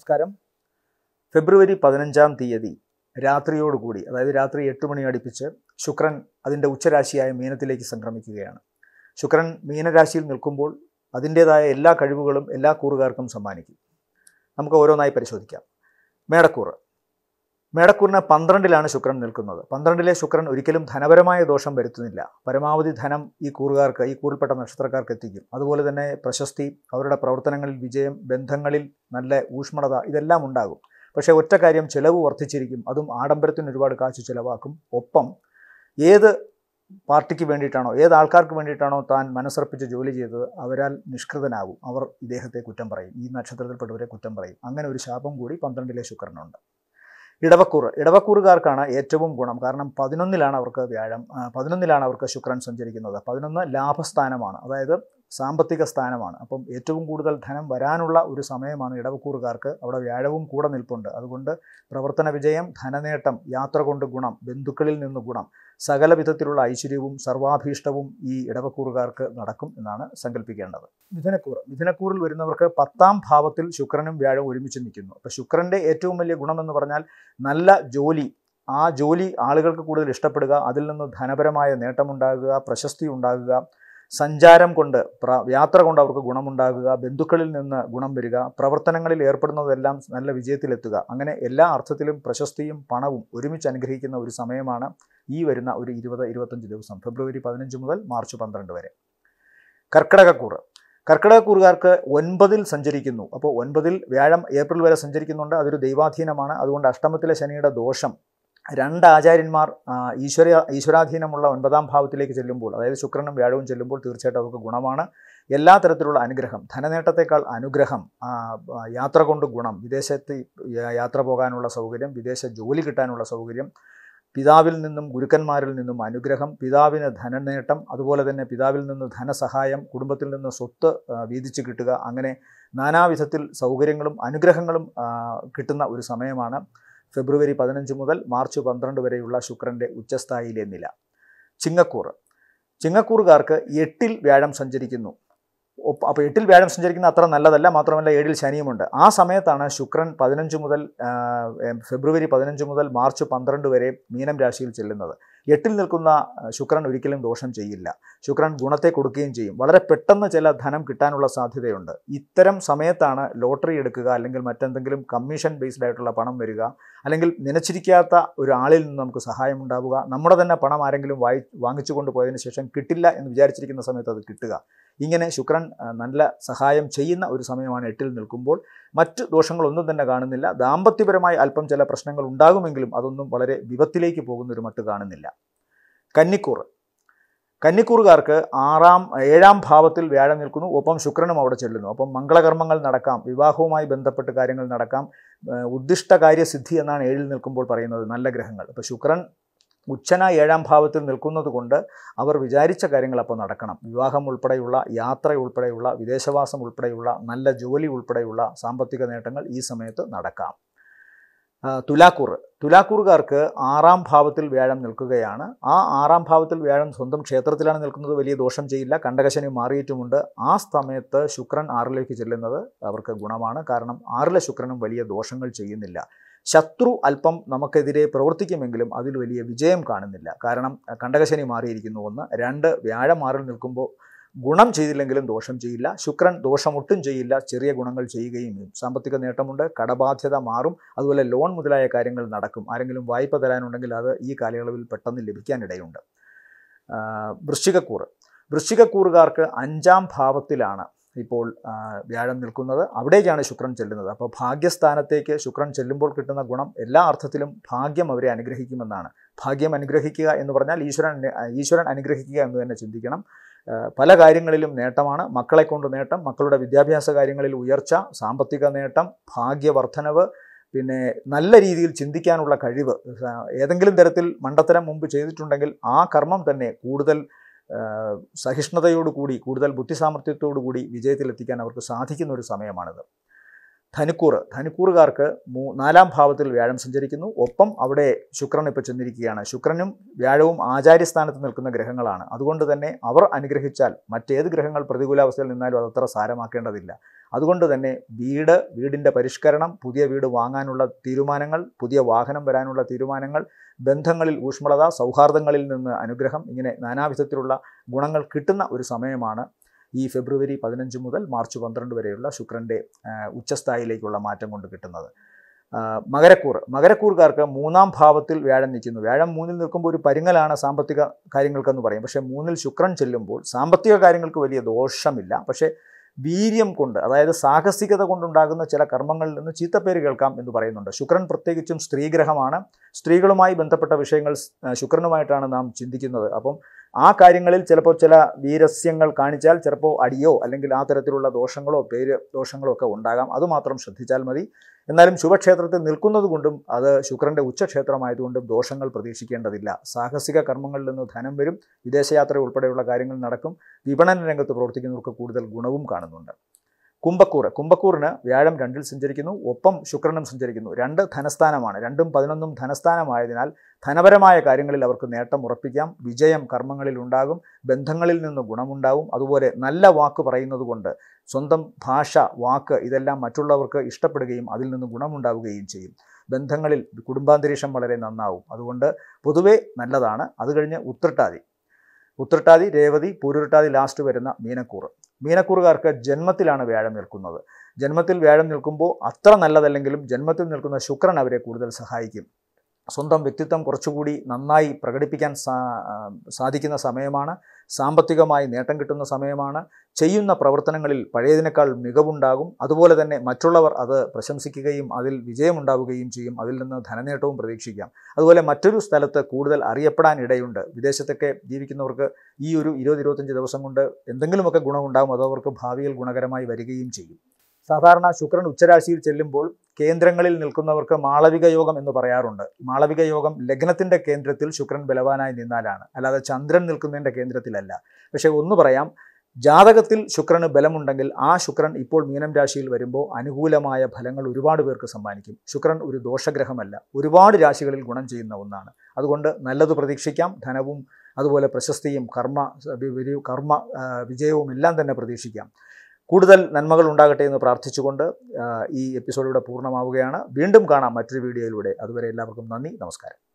നമസ്കാരം ഫെബ്രുവരി പതിനഞ്ചാം തീയതി രാത്രിയോടുകൂടി അതായത് രാത്രി എട്ട് മണി അടുപ്പിച്ച് ശുക്രൻ അതിൻ്റെ ഉച്ചരാശിയായ മീനത്തിലേക്ക് സംക്രമിക്കുകയാണ് ശുക്രൻ മീനരാശിയിൽ നിൽക്കുമ്പോൾ അതിൻ്റേതായ എല്ലാ കഴിവുകളും എല്ലാ കൂറുകാർക്കും സമ്മാനിക്കും നമുക്ക് ഓരോന്നായി പരിശോധിക്കാം മേടക്കൂറ് മേടക്കൂറിന് പന്ത്രണ്ടിലാണ് ശുക്രൻ നിൽക്കുന്നത് പന്ത്രണ്ടിലെ ശുക്രൻ ഒരിക്കലും ധനപരമായ ദോഷം വരുത്തുന്നില്ല പരമാവധി ധനം ഈ കൂറുകാർക്ക് ഈ കൂറിൽപ്പെട്ട നക്ഷത്രക്കാർക്ക് എത്തിക്കും അതുപോലെ തന്നെ പ്രശസ്തി അവരുടെ പ്രവർത്തനങ്ങളിൽ വിജയം ബന്ധങ്ങളിൽ നല്ല ഊഷ്മളത ഇതെല്ലാം ഉണ്ടാകും പക്ഷേ ഒറ്റ കാര്യം ചിലവ് വർദ്ധിച്ചിരിക്കും അതും ആഡംബരത്തിന് ഒരുപാട് കാശ് ചിലവാക്കും ഒപ്പം ഏത് പാർട്ടിക്ക് വേണ്ടിയിട്ടാണോ ഏത് ആൾക്കാർക്ക് വേണ്ടിയിട്ടാണോ താൻ മനസ്സർപ്പിച്ച് ജോലി ചെയ്തത് അവരാൽ നിഷ്കൃതനാകും അവർ ഇദ്ദേഹത്തെ കുറ്റം പറയും ഈ നക്ഷത്രത്തിൽപ്പെട്ടവരെ കുറ്റം പറയും അങ്ങനെ ഒരു ശാപം കൂടി പന്ത്രണ്ടിലെ ശുക്രനുണ്ട് ഇടവക്കൂറ് ഇടവക്കൂറുകാർക്കാണ് ഏറ്റവും ഗുണം കാരണം പതിനൊന്നിലാണ് അവർക്ക് വ്യാഴം ആ, പതിനൊന്നിലാണ് അവർക്ക് ശുക്രൻ സഞ്ചരിക്കുന്നത് പതിനൊന്ന് ലാഭസ്ഥാനമാണ് അതായത് സാമ്പത്തിക സ്ഥാനമാണ് അപ്പം ഏറ്റവും കൂടുതൽ ധനം വരാനുള്ള ഒരു സമയമാണ് ഇടവക്കൂറുകാർക്ക് അവിടെ വ്യാഴവും കൂടെ നിൽപ്പുണ്ട് അതുകൊണ്ട് പ്രവർത്തന വിജയം ധനനേട്ടം യാത്ര കൊണ്ട് ഗുണം ബന്ധുക്കളിൽ നിന്ന് ഗുണം സകല വിധത്തിലുള്ള ഐശ്വര്യവും സർവാഭീഷ്ടവും ഈ ഇടവക്കൂറുകാർക്ക് നടക്കും എന്നാണ് സങ്കല്പിക്കേണ്ടത് മിഥുനക്കൂറ് മിഥുനക്കൂറിൽ വരുന്നവർക്ക് പത്താം ഭാവത്തിൽ ശുക്രനും വ്യാഴവും ഒരുമിച്ച് നിൽക്കുന്നു അപ്പോൾ ശുക്രൻ്റെ ഏറ്റവും വലിയ ഗുണമെന്ന് പറഞ്ഞാൽ നല്ല ജോലി ആ ജോലി ആളുകൾക്ക് കൂടുതൽ ഇഷ്ടപ്പെടുക അതിൽ നിന്ന് ധനപരമായ നേട്ടമുണ്ടാകുക പ്രശസ്തി ഉണ്ടാകുക സഞ്ചാരം കൊണ്ട് പ്ര യാത്ര കൊണ്ട് അവർക്ക് ഗുണമുണ്ടാകുക ബന്ധുക്കളിൽ നിന്ന് ഗുണം വരിക പ്രവർത്തനങ്ങളിൽ ഏർപ്പെടുന്നതെല്ലാം നല്ല വിജയത്തിലെത്തുക അങ്ങനെ എല്ലാ അർത്ഥത്തിലും പ്രശസ്തിയും പണവും ഒരുമിച്ച് അനുഗ്രഹിക്കുന്ന ഒരു സമയമാണ് ഈ വരുന്ന ഒരു ഇരുപത് ഇരുപത്തഞ്ച് ദിവസം ഫെബ്രുവരി പതിനഞ്ച് മുതൽ മാർച്ച് പന്ത്രണ്ട് വരെ കർക്കിടകക്കൂറ് കർക്കിടകക്കൂറുകാർക്ക് ഒൻപതിൽ സഞ്ചരിക്കുന്നു അപ്പോൾ ഒൻപതിൽ വ്യാഴം ഏപ്രിൽ വരെ സഞ്ചരിക്കുന്നുണ്ട് അതൊരു ദൈവാധീനമാണ് അതുകൊണ്ട് അഷ്ടമത്തിലെ ശനിയുടെ ദോഷം രണ്ട് ആചാര്യന്മാർ ആ, ഈശ്വര ഈശ്വരാധീനമുള്ള ഒൻപതാം ഭാവത്തിലേക്ക് ചെല്ലുമ്പോൾ അതായത് ശുക്രനും വ്യാഴവും ചെല്ലുമ്പോൾ തീർച്ചയായിട്ടും അവർക്ക് ഗുണമാണ് എല്ലാ തരത്തിലുള്ള അനുഗ്രഹം ധനനേട്ടത്തേക്കാൾ അനുഗ്രഹം ആ, ആ, യാത്ര കൊണ്ട് ഗുണം വിദേശത്ത് യാ- യാത്ര പോകാനുള്ള സൗകര്യം വിദേശ ജോലി കിട്ടാനുള്ള സൗകര്യം പിതാവിൽ നിന്നും ഗുരുക്കന്മാരിൽ നിന്നും അനുഗ്രഹം പിതാവിന് ധനനേട്ടം അതുപോലെ തന്നെ പിതാവിൽ നിന്ന് ധനസഹായം കുടുംബത്തിൽ നിന്ന് സ്വത്ത് ആ, വീതിച്ച് കിട്ടുക അങ്ങനെ നാനാവിധത്തിൽ സൗകര്യങ്ങളും അനുഗ്രഹങ്ങളും ആ, കിട്ടുന്ന ഒരു സമയമാണ് ഫെബ്രുവരി പതിനഞ്ച് മുതൽ മാർച്ച് പന്ത്രണ്ട് വരെയുള്ള ശുക്രൻ്റെ ഉച്ചസ്ഥായിയിലെ നില ചിങ്ങക്കൂറ് ചിങ്ങക്കൂറുകാർക്ക് എട്ടിൽ വ്യാഴം സഞ്ചരിക്കുന്നു ഒപ്പ- അപ്പോൾ എട്ടിൽ വ്യാഴം സഞ്ചരിക്കുന്ന അത്ര നല്ലതല്ല മാത്രമല്ല ഏഴിൽ ശനിയുമുണ്ട് ആ സമയത്താണ് ശുക്രൻ പതിനഞ്ച് മുതൽ ആ, എം, ഫെബ്രുവരി പതിനഞ്ച് മുതൽ മാർച്ച് പന്ത്രണ്ട് വരെ മീനം രാശിയിൽ ചെല്ലുന്നത് എട്ടിൽ നിൽക്കുന്ന ആ, ശുക്രൻ ഒരിക്കലും ദോഷം ചെയ്യില്ല ശുക്രൻ ഗുണത്തെ കൊടുക്കുകയും ചെയ്യും വളരെ പെട്ടെന്ന് ചില ധനം കിട്ടാനുള്ള സാധ്യതയുണ്ട് ഇത്തരം സമയത്താണ് ലോട്ടറി എടുക്കുക അല്ലെങ്കിൽ മറ്റെന്തെങ്കിലും കമ്മീഷൻ ബേസ്ഡ് ആയിട്ടുള്ള പണം വരിക അല്ലെങ്കിൽ നനച്ചിരിക്കാത്ത ഒരു ആളിൽ നിന്ന് നമുക്ക് സഹായം ഉണ്ടാവുക നമ്മുടെ തന്നെ പണം ആരെങ്കിലും വായി വാങ്ങിച്ചു കൊണ്ടുപോയതിനു ശേഷം കിട്ടില്ല എന്ന് വിചാരിച്ചിരിക്കുന്ന സമയത്ത് അത് കിട്ടുക ഇങ്ങനെ ശുക്രൻ ആ, നല്ല സഹായം ചെയ്യുന്ന ഒരു സമയമാണ് എട്ടിൽ നിൽക്കുമ്പോൾ മറ്റ് ദോഷങ്ങളൊന്നും തന്നെ കാണുന്നില്ല ദാമ്പത്യപരമായി അല്പം ചില പ്രശ്നങ്ങൾ ഉണ്ടാകുമെങ്കിലും അതൊന്നും വളരെ വിപത്തിലേക്ക് പോകുന്ന ഒരു മട്ട് കാണുന്നില്ല കന്നിക്കൂറ് കന്നിക്കൂറുകാർക്ക് ആറാം ഏഴാം ഭാവത്തിൽ വ്യാഴം നിൽക്കുന്നു ഒപ്പം ശുക്രനും അവിടെ ചെല്ലുന്നു അപ്പം മംഗളകർമ്മങ്ങൾ നടക്കാം വിവാഹവുമായി ബന്ധപ്പെട്ട് കാര്യങ്ങൾ നടക്കാം ഏഹ് ഉദ്ദിഷ്ട കാര്യസിദ്ധി എന്നാണ് ഏഴിൽ നിൽക്കുമ്പോൾ പറയുന്നത് നല്ല ഗ്രഹങ്ങൾ അപ്പോൾ ശുക്രൻ ഉച്ചന ഏഴാം ഭാവത്തിൽ നിൽക്കുന്നത് കൊണ്ട് അവർ വിചാരിച്ച കാര്യങ്ങൾ അപ്പോൾ നടക്കണം വിവാഹം ഉൾപ്പെടെയുള്ള യാത്ര ഉൾപ്പെടെയുള്ള വിദേശവാസം ഉൾപ്പെടെയുള്ള നല്ല ജോലി ഉൾപ്പെടെയുള്ള സാമ്പത്തിക നേട്ടങ്ങൾ ഈ സമയത്ത് നടക്കാം ആ, തുലാക്കൂറ് തുലാക്കൂറുകാർക്ക് ആറാം ഭാവത്തിൽ വ്യാഴം നിൽക്കുകയാണ് ആ ആറാം ഭാവത്തിൽ വ്യാഴം സ്വന്തം ക്ഷേത്രത്തിലാണ് നിൽക്കുന്നത് വലിയ ദോഷം ചെയ്യില്ല കണ്ടകശനി മാറിയിട്ടുമുണ്ട് ആ സമയത്ത് ശുക്രൻ ആറിലേക്ക് ചെല്ലുന്നത് അവർക്ക് ഗുണമാണ് കാരണം ആറിലെ ശുക്രനും വലിയ ദോഷങ്ങൾ ചെയ്യുന്നില്ല ശത്രു അല്പം നമുക്കെതിരെ പ്രവർത്തിക്കുമെങ്കിലും അതിൽ വലിയ വിജയം കാണുന്നില്ല കാരണം അഹ്, കണ്ടകശനി മാറിയിരിക്കുന്നു ഒന്ന് രണ്ട് വ്യാഴം മാറിൽ നിൽക്കുമ്പോൾ ഗുണം ചെയ്തില്ലെങ്കിലും ദോഷം ചെയ്യില്ല ശുക്രൻ ദോഷമൊട്ടും ചെയ്യില്ല ചെറിയ ഗുണങ്ങൾ ചെയ്യുകയും ചെയ്യും സാമ്പത്തിക നേട്ടമുണ്ട് കടബാധ്യത മാറും അതുപോലെ ലോൺ മുതലായ കാര്യങ്ങൾ നടക്കും ആരെങ്കിലും വായ്പ തരാനുണ്ടെങ്കിൽ അത് ഈ കാലയളവിൽ പെട്ടെന്ന് ലഭിക്കാനിടയുണ്ട് ആ, വൃശ്ചികക്കൂറ് വൃശ്ചികക്കൂറുകാർക്ക് അഞ്ചാം ഭാവത്തിലാണ് ഇപ്പോൾ ആ, വ്യാഴം നിൽക്കുന്നത് അവിടേക്കാണ് ശുക്രൻ ചെല്ലുന്നത് അപ്പോൾ ഭാഗ്യസ്ഥാനത്തേക്ക് ശുക്രൻ ചെല്ലുമ്പോൾ കിട്ടുന്ന ഗുണം എല്ലാ അർത്ഥത്തിലും ഭാഗ്യം അവരെ അനുഗ്രഹിക്കുമെന്നാണ് ഭാഗ്യം അനുഗ്രഹിക്കുക എന്ന് പറഞ്ഞാൽ ഈശ്വരൻ ഈശ്വരൻ അനുഗ്രഹിക്കുക എന്ന് തന്നെ ചിന്തിക്കണം ആ, പല കാര്യങ്ങളിലും നേട്ടമാണ് മക്കളെ കൊണ്ട് നേട്ടം മക്കളുടെ വിദ്യാഭ്യാസ കാര്യങ്ങളിൽ ഉയർച്ച സാമ്പത്തിക നേട്ടം ഭാഗ്യവർദ്ധനവ് പിന്നെ നല്ല രീതിയിൽ ചിന്തിക്കാനുള്ള കഴിവ് ആ, ഏതെങ്കിലും തരത്തിൽ മണ്ടത്തരം മുമ്പ് ചെയ്തിട്ടുണ്ടെങ്കിൽ ആ കർമ്മം തന്നെ കൂടുതൽ ആ, സഹിഷ്ണുതയോടുകൂടി കൂടുതൽ ബുദ്ധിസാമർഥ്യത്തോടു കൂടി വിജയത്തിലെത്തിക്കാൻ അവർക്ക് സാധിക്കുന്ന ഒരു സമയമാണിത് ധനുക്കൂർ ധനുക്കൂറുകാർക്ക് മൂ നാലാം ഭാവത്തിൽ വ്യാഴം സഞ്ചരിക്കുന്നു ഒപ്പം അവിടെ ശുക്രൻ ഇപ്പോൾ ചെന്നിരിക്കുകയാണ് ശുക്രനും വ്യാഴവും ആചാര്യസ്ഥാനത്ത് നിൽക്കുന്ന ഗ്രഹങ്ങളാണ് അതുകൊണ്ട് തന്നെ അവർ അനുഗ്രഹിച്ചാൽ മറ്റേത് ഗ്രഹങ്ങൾ പ്രതികൂലാവസ്ഥയിൽ നിന്നാലും അതത്ര സാരമാക്കേണ്ടതില്ല അതുകൊണ്ട് തന്നെ വീട് വീടിൻ്റെ പരിഷ്കരണം പുതിയ വീട് വാങ്ങാനുള്ള തീരുമാനങ്ങൾ പുതിയ വാഹനം വരാനുള്ള തീരുമാനങ്ങൾ ബന്ധങ്ങളിൽ ഊഷ്മളത സൗഹാർദ്ദങ്ങളിൽ നിന്ന് അനുഗ്രഹം ഇങ്ങനെ നാനാവിധത്തിലുള്ള ഗുണങ്ങൾ കിട്ടുന്ന ഒരു സമയമാണ് ഈ ഫെബ്രുവരി പതിനഞ്ച് മുതൽ മാർച്ച് പന്ത്രണ്ട് വരെയുള്ള ശുക്രൻ്റെ ആ, ഉച്ചസ്ഥായിലേക്കുള്ള മാറ്റം കൊണ്ട് കിട്ടുന്നത് ആ, മകരക്കൂർ മകരക്കൂറുകാർക്ക് മൂന്നാം ഭാവത്തിൽ വ്യാഴം നിൽക്കുന്നു വ്യാഴം മൂന്നിൽ നിൽക്കുമ്പോൾ ഒരു പരിങ്ങലാണ് സാമ്പത്തിക കാര്യങ്ങൾക്കെന്ന് പറയും പക്ഷേ മൂന്നിൽ ശുക്രൻ ചെല്ലുമ്പോൾ സാമ്പത്തിക കാര്യങ്ങൾക്ക് വലിയ ദോഷമില്ല പക്ഷേ വീര്യം കൊണ്ട് അതായത് സാഹസികത കൊണ്ടുണ്ടാകുന്ന ചില കർമ്മങ്ങളിൽ നിന്ന് ചീത്തപ്പേര് കേൾക്കാം എന്ന് പറയുന്നുണ്ട് ശുക്രൻ പ്രത്യേകിച്ചും സ്ത്രീഗ്രഹമാണ് സ്ത്രീകളുമായി ബന്ധപ്പെട്ട വിഷയങ്ങൾ ആ, ശുക്രനുമായിട്ടാണ് നാം ചിന്തിക്കുന്നത് അപ്പം ആ കാര്യങ്ങളിൽ ചിലപ്പോൾ ചില വീരസ്യങ്ങൾ കാണിച്ചാൽ ചിലപ്പോൾ അടിയോ അല്ലെങ്കിൽ ആ തരത്തിലുള്ള ദോഷങ്ങളോ പേര് ദോഷങ്ങളോ ഒക്കെ ഉണ്ടാകാം അതുമാത്രം ശ്രദ്ധിച്ചാൽ മതി എന്നാലും ശുഭക്ഷേത്രത്തിൽ നിൽക്കുന്നത് കൊണ്ടും അത് ശുക്രൻ്റെ ഉച്ചക്ഷേത്രമായതുകൊണ്ടും ദോഷങ്ങൾ പ്രതീക്ഷിക്കേണ്ടതില്ല സാഹസിക കർമ്മങ്ങളിൽ നിന്ന് ധനം വരും വിദേശയാത്ര ഉൾപ്പെടെയുള്ള കാര്യങ്ങൾ നടക്കും വിപണന രംഗത്ത് പ്രവർത്തിക്കുന്നവർക്ക് കൂടുതൽ ഗുണവും കാണുന്നുണ്ട് കുംഭക്കൂർ കുംഭക്കൂറിന് വ്യാഴം രണ്ടിൽ സഞ്ചരിക്കുന്നു ഒപ്പം ശുക്രനും സഞ്ചരിക്കുന്നു രണ്ട് ധനസ്ഥാനമാണ് രണ്ടും പതിനൊന്നും ധനസ്ഥാനമായതിനാൽ ധനപരമായ കാര്യങ്ങളിൽ അവർക്ക് നേട്ടം ഉറപ്പിക്കാം വിജയം കർമ്മങ്ങളിൽ ഉണ്ടാകും ബന്ധങ്ങളിൽ നിന്ന് ഗുണമുണ്ടാവും അതുപോലെ നല്ല വാക്ക് പറയുന്നത് കൊണ്ട് സ്വന്തം ഭാഷ വാക്ക് ഇതെല്ലാം മറ്റുള്ളവർക്ക് ഇഷ്ടപ്പെടുകയും അതിൽ നിന്ന് ഗുണമുണ്ടാവുകയും ചെയ്യും ബന്ധങ്ങളിൽ കുടുംബാന്തരീക്ഷം വളരെ നന്നാവും അതുകൊണ്ട് പൊതുവേ നല്ലതാണ് അത് കഴിഞ്ഞ് ഉത്രട്ടാതി ഉത്രട്ടാതി രേവതി പൂരുരുട്ടാതി ലാസ്റ്റ് വരുന്ന മീനക്കൂറ് മീനക്കൂറുകാർക്ക് ജന്മത്തിലാണ് വ്യാഴം നിൽക്കുന്നത് ജന്മത്തിൽ വ്യാഴം നിൽക്കുമ്പോൾ അത്ര നല്ലതല്ലെങ്കിലും ജന്മത്തിൽ നിൽക്കുന്ന ശുക്രൻ അവരെ കൂടുതൽ സഹായിക്കും സ്വന്തം വ്യക്തിത്വം കുറച്ചുകൂടി നന്നായി പ്രകടിപ്പിക്കാൻ സാ ആ, സാധിക്കുന്ന സമയമാണ് സാമ്പത്തികമായി നേട്ടം കിട്ടുന്ന സമയമാണ് ചെയ്യുന്ന പ്രവർത്തനങ്ങളിൽ പഴയതിനേക്കാൾ മികവുണ്ടാകും അതുപോലെ തന്നെ മറ്റുള്ളവർ അത് പ്രശംസിക്കുകയും അതിൽ വിജയമുണ്ടാവുകയും ചെയ്യും അതിൽ നിന്ന് ധനനേട്ടവും പ്രതീക്ഷിക്കാം അതുപോലെ മറ്റൊരു സ്ഥലത്ത് കൂടുതൽ അറിയപ്പെടാൻ ഇടയുണ്ട് വിദേശത്തൊക്കെ ജീവിക്കുന്നവർക്ക് ഈ ഒരു ഇരുപത് ഇരുപത്തഞ്ച് ദിവസം കൊണ്ട് എന്തെങ്കിലുമൊക്കെ ഗുണമുണ്ടാകും അത് അവർക്ക് ഭാവിയിൽ ഗുണകരമായി വരികയും ചെയ്യും സാധാരണ ശുക്രൻ ഉച്ചരാശിയിൽ ചെല്ലുമ്പോൾ കേന്ദ്രങ്ങളിൽ നിൽക്കുന്നവർക്ക് മാളവിക യോഗം എന്ന് പറയാറുണ്ട് മാളവിക യോഗം ലഗ്നത്തിൻ്റെ കേന്ദ്രത്തിൽ ശുക്രൻ ബലവാനായി നിന്നാലാണ് അല്ലാതെ ചന്ദ്രൻ നിൽക്കുന്നതിൻ്റെ കേന്ദ്രത്തിലല്ല പക്ഷേ ഒന്ന് പറയാം ജാതകത്തിൽ ശുക്രന് ബലമുണ്ടെങ്കിൽ ആ ശുക്രൻ ഇപ്പോൾ മീനം രാശിയിൽ വരുമ്പോൾ അനുകൂലമായ ഫലങ്ങൾ ഒരുപാട് പേർക്ക് സമ്മാനിക്കും ശുക്രൻ ഒരു ദോഷഗ്രഹമല്ല ഒരുപാട് രാശികളിൽ ഗുണം ചെയ്യുന്ന ഒന്നാണ് അതുകൊണ്ട് നല്ലത് പ്രതീക്ഷിക്കാം ധനവും അതുപോലെ പ്രശസ്തിയും കർമ്മ വി- വി- കർമ്മ ആ, വിജയവും എല്ലാം തന്നെ പ്രതീക്ഷിക്കാം കൂടുതൽ നന്മകൾ ഉണ്ടാകട്ടെ എന്ന് പ്രാർത്ഥിച്ചുകൊണ്ട് ആ, ഈ എപ്പിസോഡിലൂടെ പൂർണ്ണമാവുകയാണ് വീണ്ടും കാണാം മറ്റൊരു വീഡിയോയിലൂടെ അതുവരെ എല്ലാവർക്കും നന്ദി നമസ്കാരം